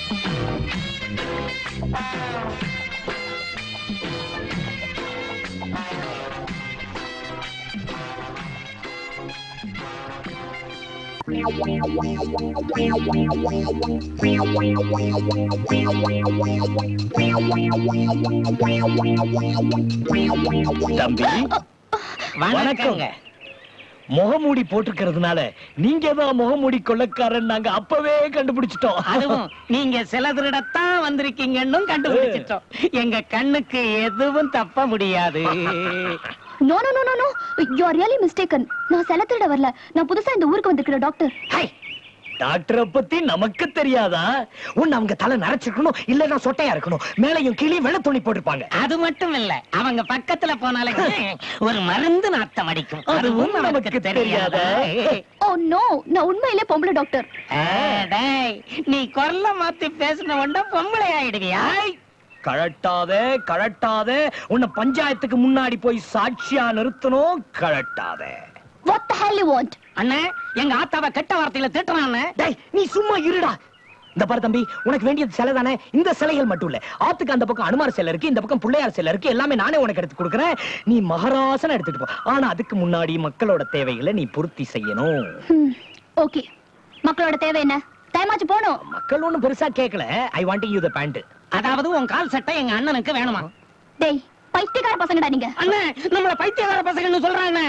தம்பி வணக்கங்க முகமூடி போட்டிருக்கிறதுனால நீங்க தான் முகமூடி கொள்ளக்காரன் நாங்க அப்பவே கண்டுபிடிச்சிட்டோம் அதுவும் நீங்க சில திருடத்தான் வந்திருக்கீங்கன்னு கண்டுபிடிச்சிட்டோம் எங்க கண்ணுக்கு எதுவும் தப்ப முடியாது no no no no no you are really mistaken நான் செல திருட வரல நான் புதுசா இந்த ஊருக்கு வந்திருக்கிற டாக்டர் ஹை, டாக்டரை பத்தி நமக்கு தெரியாதா ஒண்ணு அவங்க தலை நரைச்சிருக்கணும் இல்லன்னா சொட்டையா இருக்கணும் மேலையும் கீழே வெள்ளை துணி போட்டிருப்பாங்க அது மட்டும் இல்ல அவங்க பக்கத்துல போனாலே ஒரு மருந்து நாத்தம் அடிக்கும் அதுவும் நமக்கு தெரியாத ஓ நோ நான் உண்மையிலே பொம்பளை டாக்டர் நீ குரல மாத்தி பேசின உடனே பொம்பளை ஆயிடுவியா கழட்டாதே கழட்டாதே உன்னை பஞ்சாயத்துக்கு முன்னாடி போய் சாட்சியா நிறுத்தணும் கழட்டாதே what the hell you want அண்ணே எங்க ஆத்தாவை கெட்ட வார்த்தையில திட்டுறான்னு டேய் நீ சும்மா இருடா இந்த பாரு தம்பி உனக்கு வேண்டியது சிலை தானே இந்த சிலைகள் மட்டும் இல்ல ஆத்துக்கு அந்த பக்கம் அனுமார் சிலை இருக்கு இந்த பக்கம் பிள்ளையார் சிலை இருக்கு எல்லாமே நானே உனக்கு எடுத்து கொடுக்குறேன் நீ மகராசன எடுத்துட்டு போ ஆனா அதுக்கு முன்னாடி மக்களோட தேவைகளை நீ பூர்த்தி செய்யணும் ஓகே மக்களோட தேவை என்ன டைமாச்சு போணும் மக்கள் ஒண்ணும் பெருசா கேட்கல I want you the pant அதாவது உன் கால் சட்டை எங்க அண்ணனுக்கு வேணுமா டேய் பைத்தியக்கார பசங்கடா நீங்க அண்ணே நம்மள பைத்தியக்கார பசங்கன்னு சொல்றானே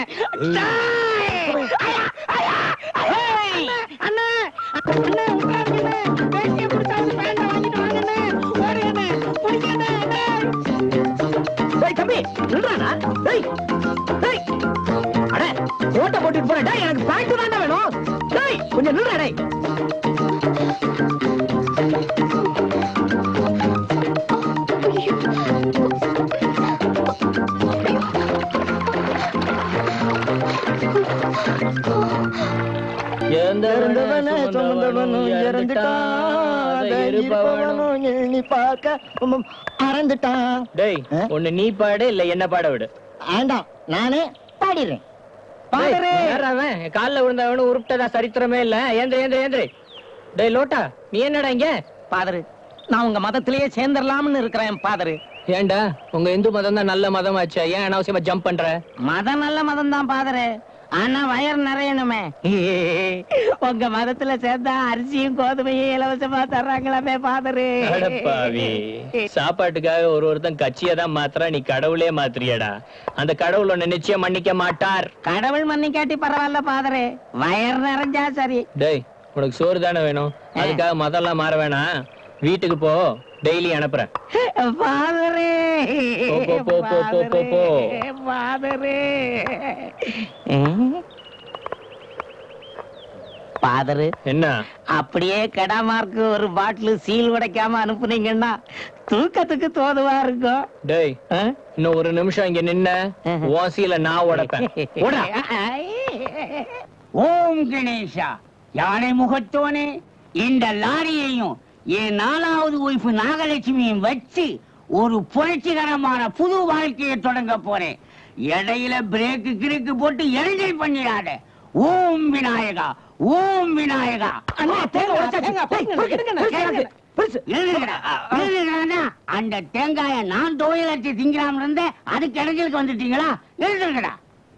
அண்ணா அண்ணா உட்காருங்க பேசிய புடிச்சாச்சு பேண்ட வாங்கிட்டு வாங்கண்ணே ஓடுங்கண்ணே புடிங்கண்ணே டேய் தம்பி நில்றானா டேய் டேய் அட கோட்டை போட்டுட்டு போறேன் டேய் எனக்கு பேண்ட் தானே வேணும் டேய் கொஞ்சம் நில்றா டேய் இறந்தவன சுமந்தவனும் இறந்துட்டான் இருப்பவனும் எண்ணி பார்க்க உம், மறந்துட்டான் டேய் ஆ? ஒண்ணு நீ பாடு இல்ல என்ன பாட விடு ஆண்டாம் நானே பாடிடுறேன் அவன் கால்ல விழுந்தவனு உருப்பிட்டதா சரித்திரமே இல்ல ஏந்திர ஏந்திர ஏந்திர டேய் லோட்டா நீ என்னடா இங்க பாதரு நான் உங்க மதத்திலேயே சேர்ந்துடலாம்னு இருக்கிறேன் பாதரு ஏன்டா உங்க இந்து மதம் தான் நல்ல மதம் ஆச்சு ஏன் அனாவசியமா ஜம்ப் பண்ற மதம் நல்ல மதம் தான் பாதரு ஆனா வயர் நிறையணுமே உங்க மதத்துல சேர்ந்தா அரிசியும் கோதுமையும் இலவசமா தர்றாங்களாமே பாதரு அடப்பாவி சாப்பாட்டுக்காக ஒரு ஒருத்தன் கட்சியை தான் மாத்துறா நீ கடவுளே மாத்துறியடா அந்த கடவுள் உன்னை நிச்சயம் மன்னிக்க மாட்டார் கடவுள் மன்னிக்காட்டி பரவாயில்ல பாதரு வயர் நிறைஞ்சா சரி டேய் உனக்கு சோறு தானே வேணும் அதுக்காக மதம்லாம் மாற வேணாம் வீட்டுக்கு போ டெய்லி அனுப்புறேன் பாதரே போ, போ, போ, போ, போ, போ. பாதரே பாதரு என்ன அப்படியே கடாமார்க்கு ஒரு பாட்டில் சீல் உடைக்காம அனுப்புனீங்கன்னா தூக்கத்துக்கு தோதுவா இருக்கும் டேய் ஆ? இன்னும் ஒரு நிமிஷம் இங்க நின்ன ஓசியில நான் உடைப்பேன் ஓடா ஓம் கணேஷா யானை முகத்தோனே இந்த லாரியையும் என் நாலாவது ஒய்ஃப் நாகலட்சுமியும் வச்சு ஒரு புரட்சிகரமான புது வாழ்க்கையை தொடங்க போறேன் இடையில பிரேக்கு கிறுக்கு போட்டு என்ஜாய் பண்ணிடாத ஓம் விநாயகா ஓம் விநாயகா அண்ணா, தேங்காய் உடைச்சாச்சு. டேய், எடுங்கண்ணா, கேளுங்க. எழுதுங்கடா, எழுதுங்கடாண்ணா. அந்த தேங்காய நான் தொழில் அடிச்சு திங்கலாம் இருந்தேன் அதுக்கு இடைஞ்சலுக்கு வந்துட்டீங்களா எழுதுங்கடா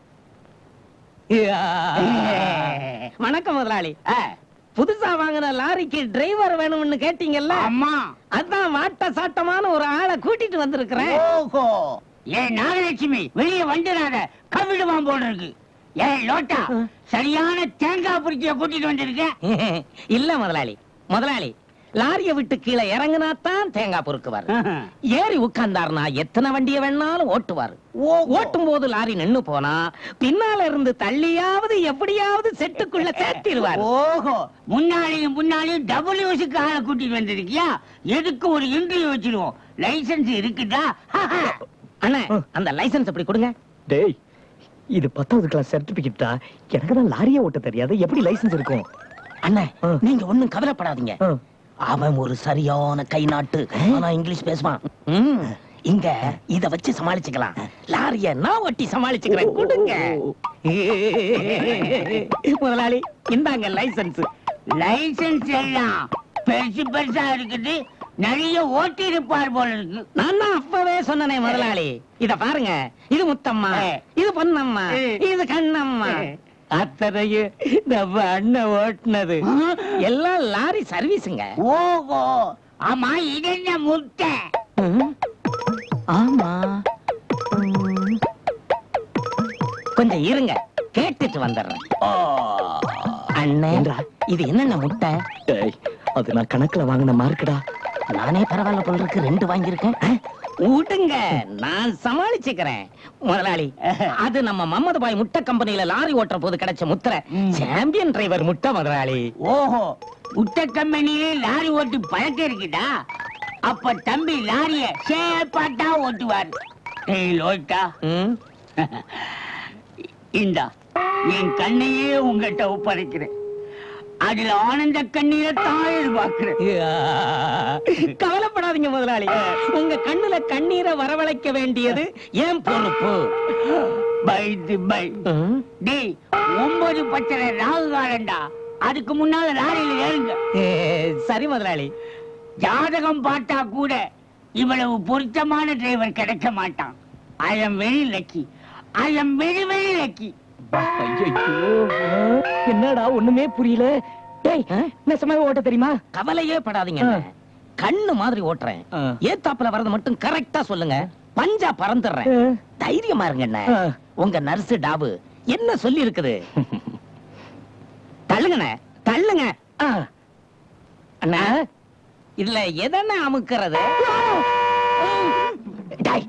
வணக்கம் முதலாளி ஆ, புதுசா வாங்கின லாரிக்கு டிரைவர் வேணும்னு கேட்டீங்கல்ல அம்மா அதான் வாட்ட சாட்டமான ஒரு ஆளை கூட்டிட்டு வந்திருக்கிறேன் ஓஹோ ஏன் நாகலட்சுமி வெளியே வந்துடாத கவிடுவான் போல இருக்கு ஏய் லோட்டா சரியான தேங்காய் புரிக்கிய கூட்டிட்டு வந்திருக்க இல்ல முதலாளி முதலாளி லாரிய விட்டு கீழே இறங்குனா தான் தேங்காய் பொறுக்குவார் ஏறி உட்கார்ந்தாருனா எத்தனை வண்டிய வேணாலும் ஓட்டுவாரு ஓட்டும் போது லாரி நின்னு போனா பின்னால இருந்து தள்ளியாவது எப்படியாவது செட்டுக்குள்ள சேர்த்திருவாரு ஓஹோ முன்னாடியும் முன்னாடியும் டபிள்யூஸுக்கு ஆளை கூட்டிட்டு வந்திருக்கியா எதுக்கு ஒரு இன்டர்வியூ வச்சிருவோம் லைசென்ஸ் இருக்குதா அண்ணா அந்த லைசென்ஸ் எப்படி கொடுங்க டேய் இது பத்தாவது கிளாஸ் சர்டிபிகேட்டா எனக்கு தான் லாரியே ஓட்ட தெரியாது எப்படி லைசென்ஸ் இருக்கும் அண்ணா ஆ. நீங்க ஒண்ணும் கவலைப்படாதீங்க ஆ. அவன் ஒரு சரியான கை நாட்டு ஆனா இங்கிலீஷ் பேசுவான் ம், இங்க இத வச்சு சமாளிச்சுக்கலாம் லாரிய நான் ஒட்டி சமாளிச்சுக்கிறேன் கொடுங்க முதலாளி இந்தாங்க லைசென்ஸ் லைசென்ஸ் எல்லாம் பெருசு பெருசா இருக்குது நிறைய ஓட்டி இருப்பார் போல இருக்கு நான் தான் அப்பவே சொன்னனே முதலாளி இத பாருங்க இது முத்தம்மா ஏ. இது பொன்னம்மா ஏ. இது கண்ணம்மா ஏ. அத்தனையும் நம்ம அண்ணன் ஓட்டுனது எல்லாம் லாரி சர்வீஸுங்க ஓஹோ ஆமா இது என்ன முட்டை ம். ஆமா ம். கொஞ்சம் இருங்க கேட்டுட்டு வந்துடுறேன் அண்ணே ஏண்டா? இது என்னென்ன முட்டை டேய், அது நான் கணக்குல வாங்கின மார்க்குடா நானே பரவாயில்ல போல இருக்கு ரெண்டு வாங்கியிருக்கேன் அஹ், விடுங்க நான் சமாளிச்சுக்கிறேன் முதலாளி அது நம்ம மம்மது பாய் முட்டை கம்பெனில லாரி ஓட்டுற போது கிடைச்ச முத்திரை சாம்பியன் டிரைவர் முட்டை முதலாளி ஓஹோ முட்டை கம்பெனிலே லாரி ஓட்டி பழக்கம் இருக்குதா அப்ப தம்பி லாரிய சேப்பாட்டா ஓட்டுவார் ஏய் லோட்டா ம். இந்தா என் கண்ணையே உங்ககிட்ட ஒப்படைக்கிறேன் அதுல ஆனந்த கண்ணீரை தான் எதிர்பார்க்கிறேன் யா. கவலைப்படாதீங்க முதலாளி உங்க கண்ணுல கண்ணீரை வரவழைக்க வேண்டியது ஏன் பொறுப்பு பைது பை ம். டேய் ஒன்பது பச்சரை ராகு காலண்டா அதுக்கு முன்னால லாரியில ஏறுங்க ஏ, சரி முதலாளி ஜாதகம் பார்த்தா கூட இவ்வளவு பொருத்தமான டிரைவர் கிடைக்க மாட்டான் I am very lucky I am very very lucky ஐயோ என்னடா ஒண்ணுமே புரியல டேய் நெசமாவே ஓட்ட தெரியுமா கவலையே படாதீங்க ஆ. கண்ணு மாதிரி ஓட்டுறேன் ஆ. ஏத்தாப்புல வரது மட்டும் கரெக்டா சொல்லுங்க பஞ்சா பறந்துடுறேன் ஆ. தைரியமா இருங்க அண்ணே. ஆ. உங்க நர்ஸ் டாபு என்ன சொல்லி இருக்குது தள்ளுங்கண்ணே தள்ளுங்க ஆ. அண்ணா இதுல எதன அமுக்கிறது டேய்,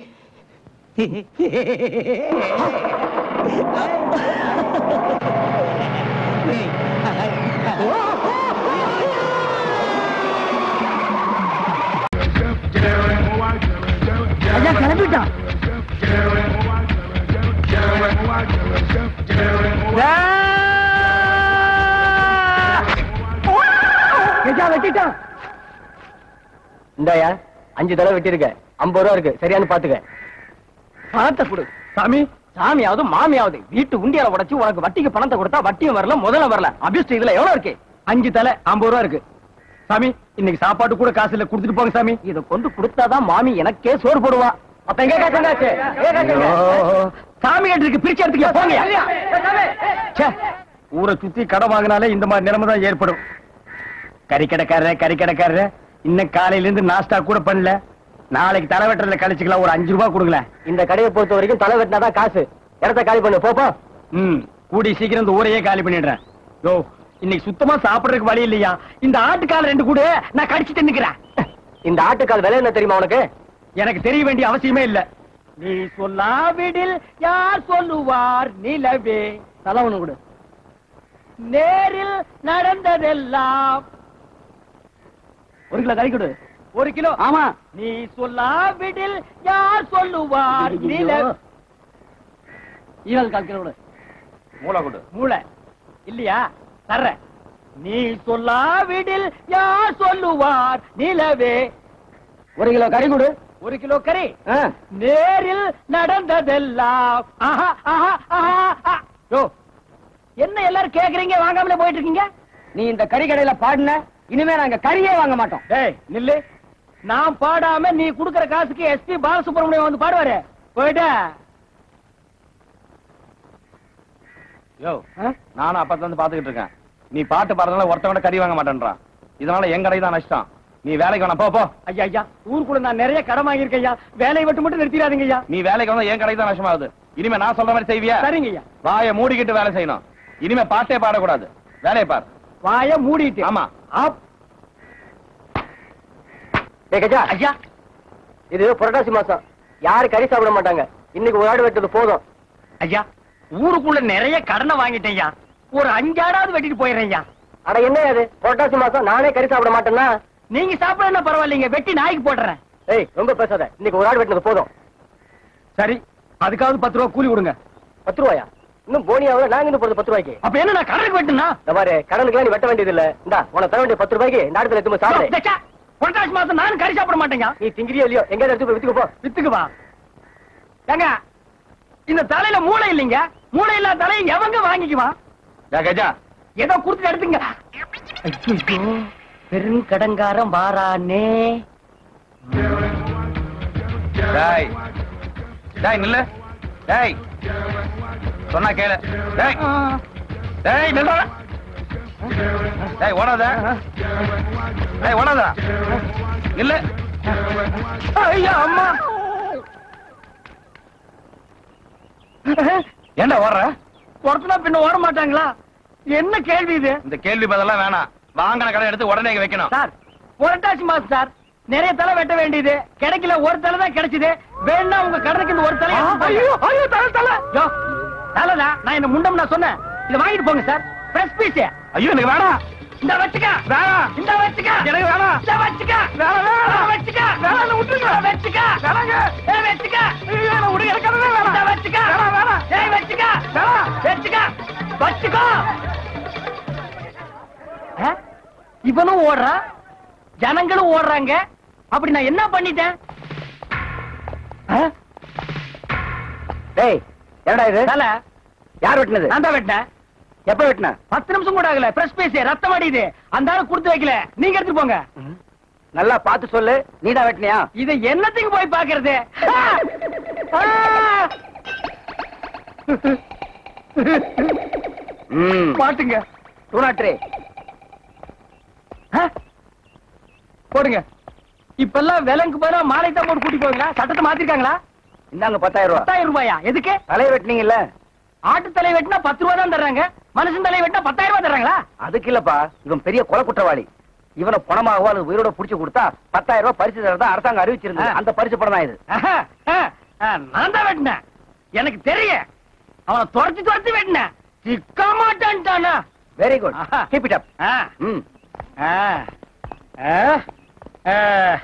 ஐயா கிளம்பிட்டான் ஐயா வெட்டிட்டான் இந்தாயா அஞ்சு தடவை வெட்டிருக்க ஐம்பது ரூபா இருக்கு சரியானு பாத்துக்க பணத்தை கொடு சாமி சாமியாவது மாமியாவது வீட்டு உண்டியால உடைச்சு உனக்கு வட்டிக்கு பணத்தை கொடுத்தா வட்டியும் வரல முதல்ல வரல அபிஷ்ட இதுல எவ்வளவு இருக்கு அஞ்சு தலை ஐம்பது ரூபா இருக்கு சாமி இன்னைக்கு சாப்பாடு கூட காசு இல்ல கொடுத்துட்டு போங்க சாமி இத கொண்டு கொடுத்தாதான் மாமி எனக்கே சோறு போடுவா அப்ப எங்க காசுங்காச்சு சாமி கட்டுக்கு பிரிச்சு எடுத்துக்க போங்க ச்சே, ஊரை சுத்தி கடன் வாங்கினாலே இந்த மாதிரி நிலைமை தான் ஏற்படும் கறி கடைக்காரர் கறி கடைக்காரர் இன்னும் காலையில இருந்து நாஸ்டா கூட பண்ணல நாளைக்கு தலைவெட்டல கழிச்சுக்கலாம் ஒரு அஞ்சு ரூபாய் கொடுங்களேன் இந்த கடையை பொறுத்த வரைக்கும் தலை வெட்டினாதான் காசு இடத்த காலி பண்ணு போப்போ ம் கூடி சீக்கிரம் இந்த ஊரையே காலி பண்ணிடுறேன் யோ இன்னைக்கு சுத்தமா சாப்பிடறதுக்கு வழி இல்லையா இந்த ஆட்டுக்கால ரெண்டு கூட நான் கடிச்சு தின்னுக்கிறேன் இந்த ஆட்டுக்கால் விலை என்ன தெரியுமா உனக்கு எனக்கு தெரிய வேண்டிய அவசியமே இல்ல நீ சொல்லாவிடில் யார் சொல்லுவார் நிலவே தலை ஒண்ணு கொடு நேரில் நடந்ததெல்லாம் ஒரு கிலோ கறி கொடு ஒரு கிலோ ஆமா நீ சொல்லாவிடில் யார் சொல்லுவார் நிலவே ஈரல் கால் கிலோ கொடு மூளை கொடு மூளை இல்லையா தர்றேன் நீ சொல்லாவிடில் யார் சொல்லுவார் நிலவே ஒரு கிலோ கறி கொடு ஒரு கிலோ கறி ஆ. நேரில் நடந்ததெல்லாம் ஆஹா, ஆஹா, ஆஹா, ஆ. யோ, என்ன எல்லாரும் கேக்குறீங்க வாங்காமலே போயிட்டு இருக்கீங்க நீ இந்த கறி கடையில பாடின இனிமே நாங்க கறியே வாங்க மாட்டோம் டேய் நில்லு நான் பாடாம நீ குடுக்கற காசுக்கு எஸ்பி பாலசுப்ரமணியம் வந்து பாடுவாரு போயிட்ட யோ நானும் அப்பத்துல இருந்து பாத்துக்கிட்டு இருக்கேன் நீ பாட்டு பாடுறதுனால ஒருத்தவங்க கறி வாங்க மாட்டேன்றான் இதனால என் கடை தான் நஷ்டம் நீ வேலைக்கு வேணாம் போ போ ஐயா ஐயா ஊருக்குள்ள நான் நிறைய கடன் வாங்கியிருக்கேன் ஐயா வேலையை விட்டு மட்டும் நிறுத்திடாதீங்க ஐயா நீ வேலைக்கு வந்தா என் கடை தான் நஷ்டமாகுது இனிமே நான் சொல்ற மாதிரி செய்வியா சரிங்க ஐயா வாயை மூடிக்கிட்டு வேலை செய்யணும் இனிமே பாட்டே பாடக்கூடாது வேலையை பார் வாய மூடிட்டு ஆமா ஆப். டேய் கஜா ஐயா இது புரட்டாசி மாசம் யாரு கறி சாப்பிட மாட்டாங்க இன்னைக்கு ஒரு ஆடு வெட்டது போதும் ஐயா ஊருக்குள்ள நிறைய கடனை வாங்கிட்டேன் ஐயா ஒரு அஞ்சாடாவது வெட்டிட்டு போயிடுறேன் ஐயா அட என்ன அது புரட்டாசி மாசம் நானே கறி சாப்பிட மாட்டேன்னா நீங்க சாப்பிட பரவாயில்லைங்க வெட்டி நாய்க்கு போட்டுறேன் ஏய் ரொம்ப பேசாத இன்னைக்கு ஒரு ஆடு வெட்டினது போதும் சரி அதுக்காவது பத்து ரூபா கூலி கொடுங்க பத்து ரூபாயா இன்னும் போனியாவில நாங்க இன்னும் போறது பத்து ரூபாய்க்கு அப்ப என்ன நான் கடனுக்கு வெட்டுனா இந்த மாதிரி கடனுக்குலாம் நீ வெட்ட வேண்டியது இல்ல இந்தா உனக்கு தர வேண்டிய பத்து ரூபாய்க்கு இந்த இடத்துல எடுத்து போய் சாப்பிடு தச்சா, புரட்டாசி மாசம் நானும் கறி சாப்பிட மாட்டேங்க நீ திங்கிறியோ இல்லையோ எங்கேயாவது எடுத்து போய் வித்துக்கு போ வித்துக்கு வா ஏங்க இந்த தலையில மூளை இல்லைங்க மூளை இல்லாத தலையை எவங்க வாங்கிக்குவான் ஏ கஜா ஏதோ கொடுத்துட்டு எடுத்துங்க ஐயோ பெருங்கடங்காரம் வாரானே டேய் டேய் நில்லு டேய் சொன்னா கேளு டேய் டேய் நில்றா டேய் ஓடாத டேய் ஓடாத நில்லு ஐயா அம்மா ஏன்டா ஓடுற ஒருத்தனா பின்ன ஓட மாட்டாங்களா என்ன கேள்வி இது இந்த கேள்வி பதிலெல்லாம் வேணாம் வாங்கின கடை எடுத்து உடனே இங்க வைக்கணும் சார் புரட்டாசி மாசம் சார் நிறைய தலை வெட்ட வேண்டியது கிடைக்கல ஒரு தலை தான் கிடைச்சது வேணா உங்க கடைக்கு இந்த ஒரு தலை ஐயோ ஐயோ தலை தலை யோ தலைதான் நான் இந்த முண்டம் நான் சொன்னேன் இதை வாங்கிட்டு போங்க சார் பிரஸ் பீஸ் ஐயோ எனக்கு வேணாம் இந்த வச்சுக்க வேணாம் இந்த வச்சுக்க எனக்கு வேணாம் இந்த வச்சுக்க வேணாம், வேணாம். இந்த வச்சுக்க வேணாம், விட்டுருங்க. இந்த வச்சுக்க வேணாங்க. ஏய், வச்சுக்க ஐயோ, எனக்கு விடுங்க, எனக்கு அதுவே வேணாம். இந்த வச்சுக்க வேணாம், வேணாம். ஏய், வச்சுக்க வேணாம். வச்சுக்க வச்சுக்கோ ஆ? இவனும் ஓடுறான் ஜனங்களும் ஓடுறாங்க அப்படி நான் என்ன பண்ணிட்டேன் டேய் என்னடா இது தல யார் வெட்டினது நான் தான் வெட்டினேன் எப்ப வெட்டின பத்து நிமிஷம் கூட ஆகல பிரஸ் பேசி ரத்தம் அடியுது அந்த ஆளு கொடுத்து வைக்கல நீங்க எடுத்து போங்க நல்லா பார்த்து சொல்லு நீதான் வெட்டினியா இது என்னத்துக்கு போய் பாக்குறது ஆ! ஆ! ம் பாட்டுங்க டூ நாட் த்ரீ ஆ? போடுங்க இப்பெல்லாம் விலங்கு பதிலா மாலை தான் போட்டு கூட்டி போவீங்களா சட்டத்தை மாத்திருக்காங்களா இந்தாங்க பத்தாயிரம் ரூபாய் பத்தாயிரம் ரூபாயா எதுக்கு தலையை வெட்டினீங்கல்ல ஆட்டு தலை வெட்டினா பத்து ரூபா தான் தர்றாங்க மனுஷன் தலை வெட்டினா பத்தாயிரம் ரூபாய் தர்றாங்களா அதுக்கு இல்லப்பா இவன் பெரிய கொலை குற்றவாளி இவனை பணமாகவோ அல்லது உயிரோட புடிச்சு கொடுத்தா பத்தாயிரம் ரூபாய் பரிசு தரதா அரசாங்கம் அறிவிச்சிருந்தது ஆ. அந்த பரிசு படம் தான் இது ஆஹா, ஆ, ஆ, நான் தான் வெட்டினேன் எனக்கு தெரியும் அவனை துரத்தி துரத்தி வெட்டினேன் சிக்க மாட்டான்ட்டானா வெரி குட் ஆஹா. கீப் இட் அப் ஆ, ம் ஆ, ஆ, ஆ,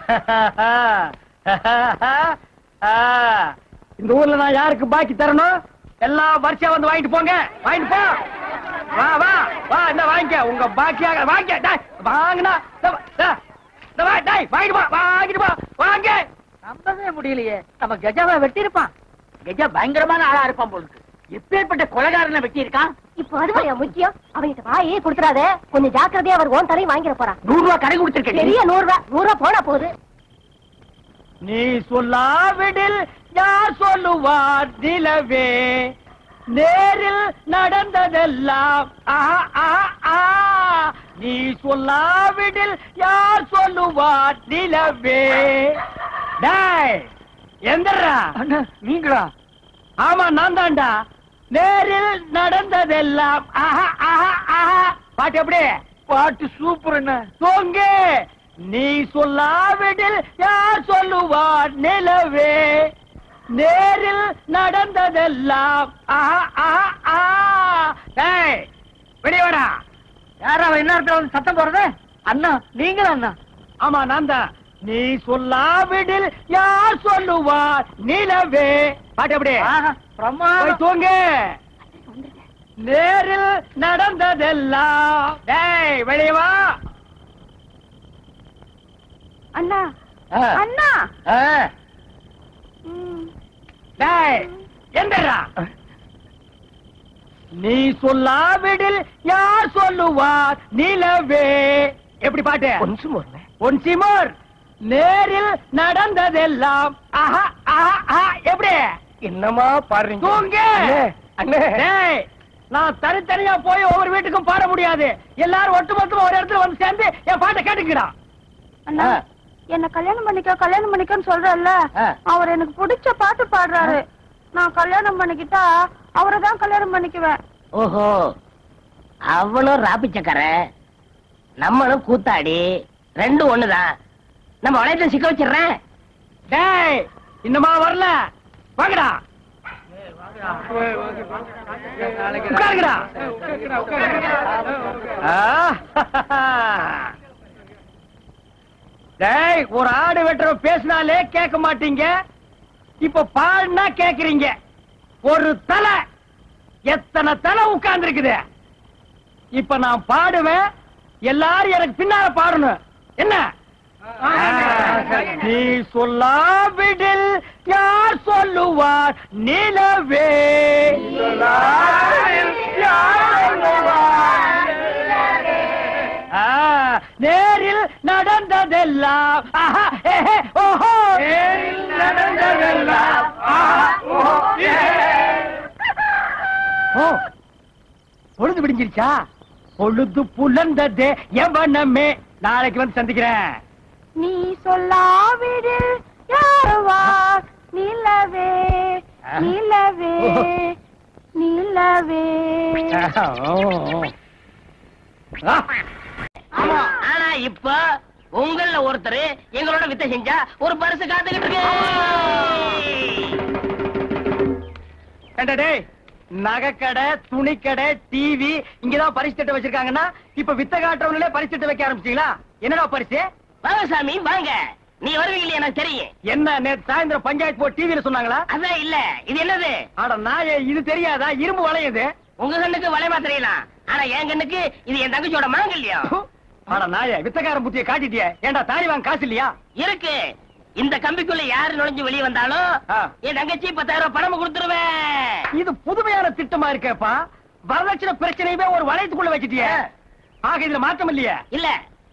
ஆ. இந்த ஊர்ல நான் யாருக்கு பாக்கி தரணும் எல்லாம் வருஷம் வந்து வாங்கிட்டு போங்க வாங்கிட்டு போ வா வா வா இந்த வாங்கிக்க உங்க பாக்கியாக வாங்கிக்க டேய், வாங்குனா இந்த வா, டேய், இந்த வா, டேய், வாங்கிட்டு போ வாங்கிட்டு போ வாங்க நம்பவே முடியலையே நம்ம கஜாவை வெட்டி இருப்பான் கஜா பயங்கரமான ஆளா இருப்பான் போல இருக்கு எப்பேற்பட்ட கொலைகாரனை வெட்டி இருக்கான் இப்போ அதுவா முக்கியம் அவங்கிட்ட வாயே கொடுத்துறாத கொஞ்சம் ஜாக்கிரதையா அவர் ஓன் தலையும் வாங்கிட போறான் நூறு ரூபாய் கடை கொடுத்திருக்கேன் பெரிய நூறு ரூபா நூறு ரூபா போனா போகுது நீ சொல்லாவிடில் யார் சொல்லுவார் நிலவே நேரில் நடந்ததெல்லாம் ஆஹா, ஆஹா, ஆ. நீ சொல்லாவிடில் யார் சொல்லுவார் நிலவே டேய் எந்திரா நீங்களா ஆமா நான் தான்டா நேரில் நடந்ததெல்லாம் ஆஹா, ஆஹா, ஆஹா. பாட்டு எப்படி பாட்டு சூப்பர் என்ன தோங்க நீ சொல்லாவிடில் யார் சொல்லுவார் நிலவே நேரில் நடந்ததெல்லாம் ஆஹா, ஆஹா, ஆ. டேய், வெளிய வாடா யாரா அவன் என்ன இடத்துல வந்து சத்தம் போறது அண்ணா நீங்களும் அண்ணா ஆமா நான் தான் நீ சொல்லாவிடில் யார் சொல்லுவார் நிலவே பாட்டு எப்படி போய் தூங்க நேரில் நடந்ததெல்லாம் டேய் வெளிய வா அண்ணா அண்ணா டேய் எந்தடா நீ சொல்லாவிடில் யார் சொல்லுவார் நிலவே எப்படி பாட்டு ஒன்சிமோர் நேரில் நடந்ததெல்லாம் ஆஹா ஆஹா ஆஹா எப்படி என்னமா பாடுறீங்க தூங்க அண்ணே. டேய், நான் தனித்தனியா போய் ஒவ்வொரு வீட்டுக்கும் பாட முடியாது எல்லாரும் ஒட்டுமொத்தமா ஒரு இடத்துல வந்து சேர்ந்து என் பாட்டை கேட்டுக்கிறா அண்ணா ஆ. என்ன கல்யாணம் பண்ணிக்க கல்யாணம் பண்ணிக்கன்னு சொல்றல்ல ஆ. அவர் எனக்கு பிடிச்ச பாட்டு பாடுறாரு நான் கல்யாணம் பண்ணிக்கிட்டா அவரை தான் கல்யாணம் பண்ணிக்குவேன் ஓஹோ அவளும் ராபிச்சக்கர நம்மளும் கூத்தாடி ரெண்டும் ஒண்ணுதான் நம்ம வளையத்தை சிக்க வச்சிடுறேன் டேய் இன்னமா வரல வாங்கடா உட்காருங்கடா ஆ. டேய் ஒரு ஆடு வெட்டுற பேசினாலே கேட்க மாட்டீங்க இப்ப பாடுனா கேக்குறீங்க ஒரு தலை எத்தனை தலை உட்கார்ந்து இருக்குது இப்ப நான் பாடுவேன் எல்லாரும் எனக்கு பின்னால பாடணும் என்ன நீ சொல்லாவிடில் யார் சொல்லுவார் நிலவே யார் சொல்லுவார் ஆ, நேரில் நடந்ததெல்லாம் ஆஹா, ஏஹே, ஓஹோ நேரில் நடந்ததெல்லாம் ஆஹா, ஓஹோ, ஏஹே. ஓ பொழுது விடிஞ்சிருச்சா பொழுது புலர்ந்ததே எவனமே நாளைக்கு வந்து சந்திக்கிறேன் நீ சொல்லாவிடில் யாருவா நிலவே நிலவே நிலவே ஆ, ஆமா ஆனா இப்ப உங்கள ஒருத்தர் எங்களோட வித்த செஞ்சா ஒரு பரிசு காத்துக்கிட்டு இருக்கு ஏண்டா டேய் நகைக்கடை துணிக்கடை டிவி இங்கதான் பரிசு திட்டம் வச்சிருக்காங்கன்னா இப்ப வித்த காட்டுறவங்களே பரிசு திட்டம் வைக்க ஆரம்பிச்சீங்களா என்னடா பரிசு வாங்க சாமி வாங்க நீ வருவீங்க எனக்கு தெரியும் என்ன நேத்து சாயந்தரம் பஞ்சாயத்து போர்டு டிவில சொன்னாங்களா அதான் இல்ல இது என்னது ஆட நாயே இது தெரியாதா இரும்பு வளையுது உங்க கண்ணுக்கு வளையமா தெரியலாம் ஆனா என் கண்ணுக்கு இது என் தங்கச்சியோட மாங்கல்யம் ஆட நாயே வித்தக்காரன் புத்திய காட்டிட்டிய ஏண்டா தாலி வாங்க காசு இல்லையா இருக்கு இந்த கம்பிக்குள்ள யாரு நுழைஞ்சு வெளியே வந்தாலும் ஆ. என் தங்கச்சி பத்தாயிரம் ரூபாய் பணம் கொடுத்துருவேன் இது புதுமையான திட்டமா இருக்கேப்பா வரதட்சணை பிரச்சனையவே ஒரு வளையத்துக்குள்ள வச்சிட்டிய ஆக இதுல மாற்றம் இல்லையே இல்ல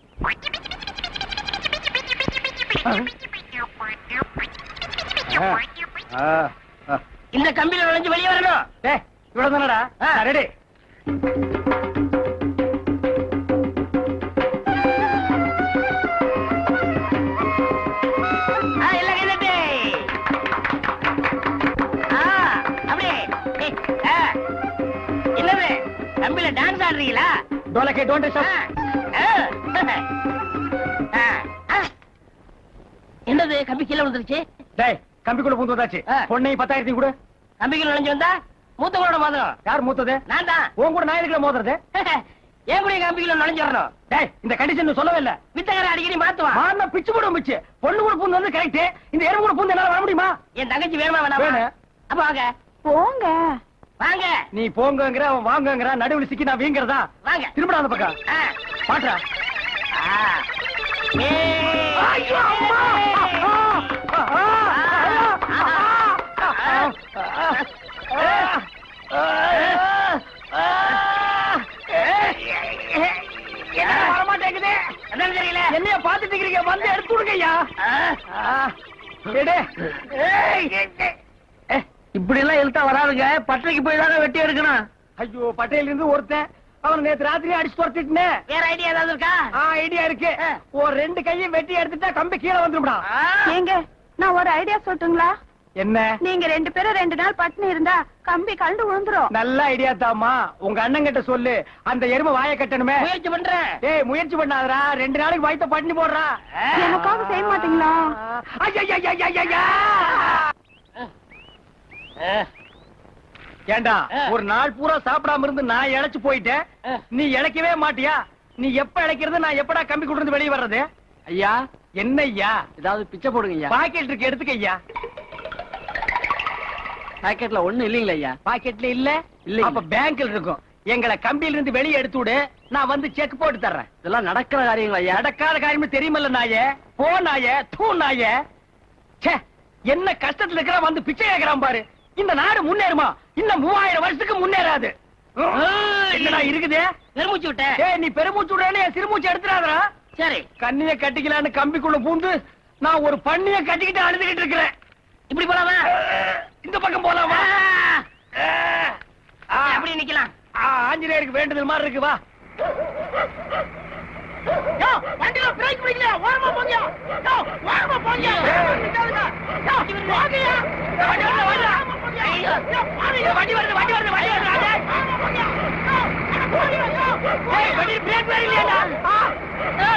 இந்த கம்பியில நுழைஞ்சு வெளியே வரணும் டேய் இவ்வளவு தானடா ரெடி ஆ, எல்லாம் கைதட்டு. ஆ, அப்படியே. ஏய், ஆ. என்னது கம்பியில டான்ஸ் ஆடுறீங்களா டோலக்கே டோன்ட் ஆ, ஆ. ஆ, ஆ. என்னது கம்பி கீழே விழுந்துருச்சு டேய் கம்பிக்குள்ள பூந்து வந்தாச்சு ஆ. பொண்ணையும் பத்தாயிரத்தையும் கூட கம்பிக்குள்ள நுழைஞ்சு வந்தா மூத்தவங்களோட மோதிரம் யார் மூத்தது நான் தான் உன் கூட நான் எதுக்குல மோதுறது ஏன் கூட கம்பிக்குள்ள நுழைஞ்சு வரணும் டேய் இந்த கண்டிஷன் சொல்லவே இல்ல வித்தகார அடிக்கடி மாத்துவான் மாறின பிச்சு போடும் பிச்சு பொண்ணு கூட பூந்து வந்து கரெக்ட் இந்த எறும்பு கூட பூந்து என்னால வர முடியுமா என் தங்கச்சி வேணுமா வேணாமா வேணும். அப்ப வாங்க போங்க வாங்க நீ போங்கங்கிற அவன் வாங்கங்கிற நடுவில் சிக்கி நான் வீங்கிறதா வாங்க திரும்படா அந்த பக்கம் ஆ. பாட்டுறா ஆ. ஏய். ஐயோ, அம்மா! ஆ, ஆ, ஆ, ஆ, ஆ, ஆ, ஆ, ஆ, என்ன வர மாட்டேங்குது என்னன்னு தெரியல என்னைய பாத்துட்டு இருக்கிறீங்க வந்து எடுத்து விடுங்கய்யா ஆ. இப்படி எல்லாம் எழுத்தா வராதுங்க பட்டறைக்கு போய் தாங்க வெட்டி எடுக்கணும் ஐயோ பட்டையில இருந்து ஒருத்தன் அவன் நேத்து ராத்திரி அடிச்சு துரத்திட்டுனே வேற ஐடியா ஏதாவது இருக்கா ஆ ஐடியா இருக்கு ஒரு ரெண்டு கையும் வெட்டி எடுத்துட்டா கம்பி கீழே வந்துடும்டா ஆ. ஏங்க நான் ஒரு ஐடியா சொல்லட்டுங்களா என்ன நீங்க ரெண்டு பேரும் ரெண்டு நாள் பட்டினி இருந்தா கம்பி கண்டு விழுந்துரும் நல்ல ஐடியா தாமா உங்க அண்ணன் கிட்ட சொல்லு அந்த எருமை வாய கட்டணுமே முயற்சி பண்றேன் டேய் முயற்சி பண்ணாதடா ரெண்டு நாளைக்கு வயித்த பட்டினி போடுறா எனக்காக செய்ய மாட்டீங்களா ஐயையையையையா! ஏண்டா ஒரு நாள் பூரா சாப்பிடாம இருந்து நான் இழைச்சு போயிட்டேன் நீ இழைக்கவே மாட்டியா நீ எப்ப இழைக்கிறது நான் எப்படா கம்பி கொடுத்து வெளியே வர்றது ஐயா என்ன ஐயா ஏதாவது பிச்சை போடுங்க ஐயா பாக்கெட் இருக்கு எடுத்துக்க ஐயா பாக்கெட்ல ஒண்ணும் இல்லீங்களா ஐயா பாக்கெட்ல இல்ல இல்லைங்க. அப்ப பேங்க்ல இருக்கும் எங்களை கம்பியில இருந்து வெளியே எடுத்து விடு நான் வந்து செக் போட்டு தர்றேன் இதெல்லாம் நடக்கிற காரியங்களா ஐயா நடக்காத காரியமே தெரியுமல்ல நாயே போ நாயே தூ நாயே ச்சே என்ன கஷ்டத்துல இருக்கிற வந்து பிச்சை கேக்குறான் பாரு இந்த நாடு முன்னேறுமா இன்னும் மூவாயிரம் வருஷத்துக்கு முன்னேறாது என்னடா இருக்குது பெருமூச்சு விட்டேன் ஏய் நீ பெருமூச்சு விடல என் சிறுமூச்சு எடுத்துறாதடா சரி கண்ணிய கட்டிக்கலான்னு கம்பிக்குள்ள பூந்து நான் ஒரு பண்ணிய கட்டிக்கிட்டு அழுதுகிட்டு இருக்கிறேன் இப்படி போலாமா இந்த பக்கம் போலாமா ஆ, அப்படி நிக்கலாம் ஆ, ஆஞ்சநேயருக்கு வேண்டுதல் மாதிரி இருக்கு வா யோ, வண்டியில பிரேக் பிடிக்கல ஓரமா போங்க யோ, ஓரமா போங்க நிக்காதுங்க. யோ, போங்கய்யா. யோ, வண்டி வருது, வருது. ஐயோ, யோ, போங்கய்யா, வண்டி வருது, வண்டி வருது, வண்டி வருது, அடே. போங்க. யோ, போங்க, யோ. ஏய், வண்டியில பிரேக் வேற இல்லையாடா? ஆ.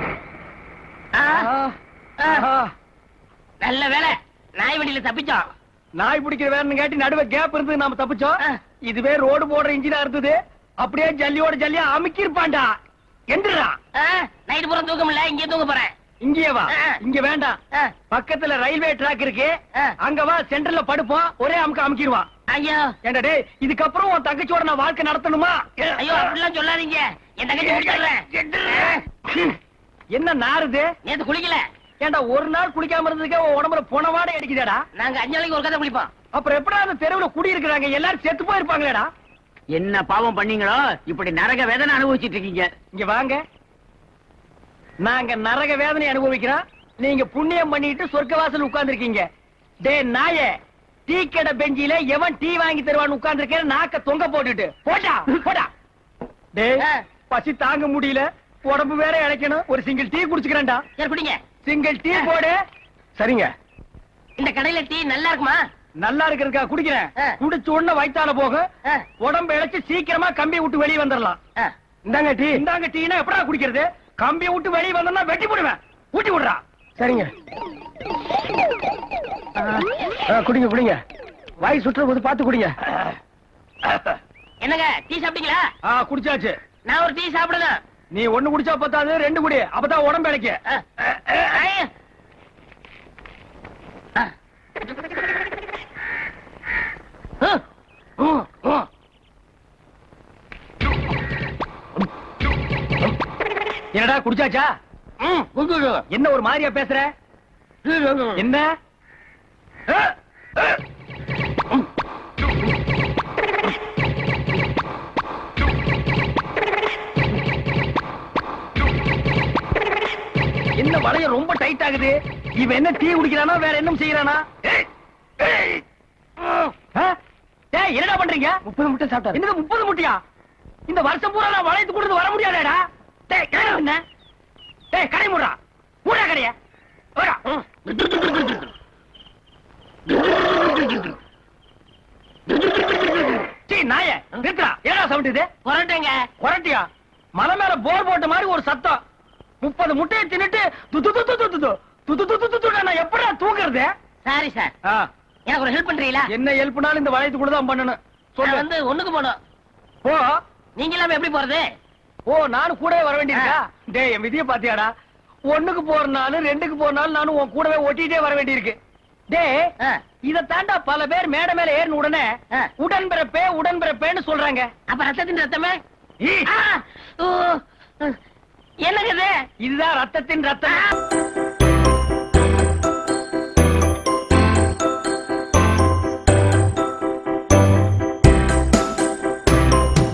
ஆ. ஆஹா. நல்ல வேலை நாய் வண்டியில தப்பிச்சோம் நாய் பிடிக்கிற வேணும்னு கேட்டி நடுவே கேப் இருந்து நாம தப்பிச்சோம் ஆ. இதுவே ரோடு போடுற இன்ஜினா இருந்தது அப்படியே ஜல்லியோட ஜல்லியா அமுக்கி இருப்பான்டா எந்திரா நைட் பூரா தூக்கம் இல்ல இங்கே தூங்க போறேன் இங்கேயே வா ஆ. இங்க வேண்டாம் ஆ. பக்கத்துல ரயில்வே ட்ராக் இருக்கு ஆ. அங்க வா சென்டர்ல படுப்போம் ஒரே அமுக்க அமுக்கிடுவான் ஐயோ ஏண்டா டேய் இதுக்கப்புறம் உன் தங்கச்சியோட நான் வாழ்க்கை நடத்தணுமா ஐயோ அப்படிலாம் சொல்லாதீங்க என் தங்கச்சி முடிச்சிடுறேன் என்ன நாருது நேத்து குளிக்கல ஏண்டா ஒரு நாள் குளிக்காம இருந்ததுக்கே உன் உடம்புல புனவாடை அடிக்குதாடா நாங்க அஞ்சு நாளைக்கு ஒரு கதை குளிப்போம் அப்புறம் எப்படா அந்த தெருவுல குடி இருக்கிறாங்க எல்லாரும் செத்து போயிருப்பாங்களேடா என்ன பாவம் பண்ணீங்களோ இப்படி நரக வேதனை அனுபவிச்சிட்டு இருக்கீங்க இங்க வாங்க நாங்க நரக வேதனை அனுபவிக்கிறோம் நீங்க புண்ணியம் பண்ணிட்டு சொர்க்க வாசல் உட்கார்ந்திருக்கீங்க டே நாயே டீ கடை பெஞ்சில எவன் டீ வாங்கி தருவான்னு உட்கார்ந்திருக்கேன் நாக்க தொங்க போட்டுட்டு போடா போடா டேய் பசி தாங்க முடியல உடம்பு வேற இழைக்கணும் ஒரு சிங்கிள் டீ குடிச்சுக்கிறேன்டா சரி குடிங்க சிங்கிள் டீ போடு சரிங்க இந்த கடையில டீ நல்லா இருக்குமா நல்லா இருக்கிறதுக்கா குடிக்கிறேன் ஆ. குடிச்ச உடனே வயித்தால போகும் ஆ. உடம்பு இழைச்சு சீக்கிரமா கம்பி விட்டு வெளியே வந்துடலாம் ஆ. இந்தாங்க டீ இந்தாங்க டீனா எப்படா குடிக்கிறது கம்பி விட்டு வெளியே வந்தோம்னா வெட்டி போடுவேன் ஊட்டி விடுறா சரிங்க குடிங்க குடிங்க வாய் சுற்றுற போது பார்த்து குடிங்க என்னங்க டீ சாப்பிட்டீங்களா ஆ குடிச்சாச்சு நான் ஒரு டீ சாப்பிடுறேன் நீ ஒண்ணு குடிச்சா பத்தாது ரெண்டு குடி அப்பதான் உடம்பு இழைக்க என்னடா குடிச்சாச்சா என்ன ஒரு மாதிரியா பேசுற என்ன அஹ், அஹ். என்ன வளைய ரொம்ப டைட் ஆகுது இவன் என்ன டீ குடிக்கிறானா வேற என்ன செய்யறானா ஏய், ஏய். ஆ? டேய், என்னடா பண்றீங்க முப்பது முட்டை சாப்பிட்டா என்னது முப்பது முட்டையா இந்த வருஷம் பூரா நான் வளையத்து கொடுத்து வர முடியாதேடா டேய் கடை என்ன டேய் கடை மூடுறா மூடா கடைய நாய நிறுத்துறா ஏடா சவுண்ட் இது புரட்டுங்க குரட்டியா மலை மேல போர் போட்ட மாதிரி ஒரு சத்தம் முப்பது முட்டையை தின்னுட்டு து து து து து து து. து து து து து து. நான் எப்படா தூக்குறது சாரி சார் ஆ, எனக்கு ஒரு ஹெல்ப் பண்றீங்களா என்ன ஹெல்ப்னாலும் இந்த வளையத்துக்குள்ள தான் பண்ணணும் நான் சொல்லு வந்து ஒண்ணுக்கு போகணும் போ நீங்க இல்லாம எப்படி போறது ஓ நானும் கூடவே வர வேண்டியிருக்கா டேய் என் விதிய பாத்தியாடா ஒண்ணுக்கு போறனாலும் ரெண்டுக்கு போறனாலும் நானும் உன் கூடவே ஒட்டிட்டே வர வேண்டியிருக்கு டேய் ஆ. இத தாண்டா பல பேர் மேடை மேல ஏறின உடனே ஆ. உடன்பிறப்பே உடன்பிறப்பேன்னு சொல்றாங்க அப்ப ரத்தத்தின் ரத்தமே ஈ, ஆ! ஓ! என்னங்க இது இதுதான் ரத்தத்தின் ரத்தம்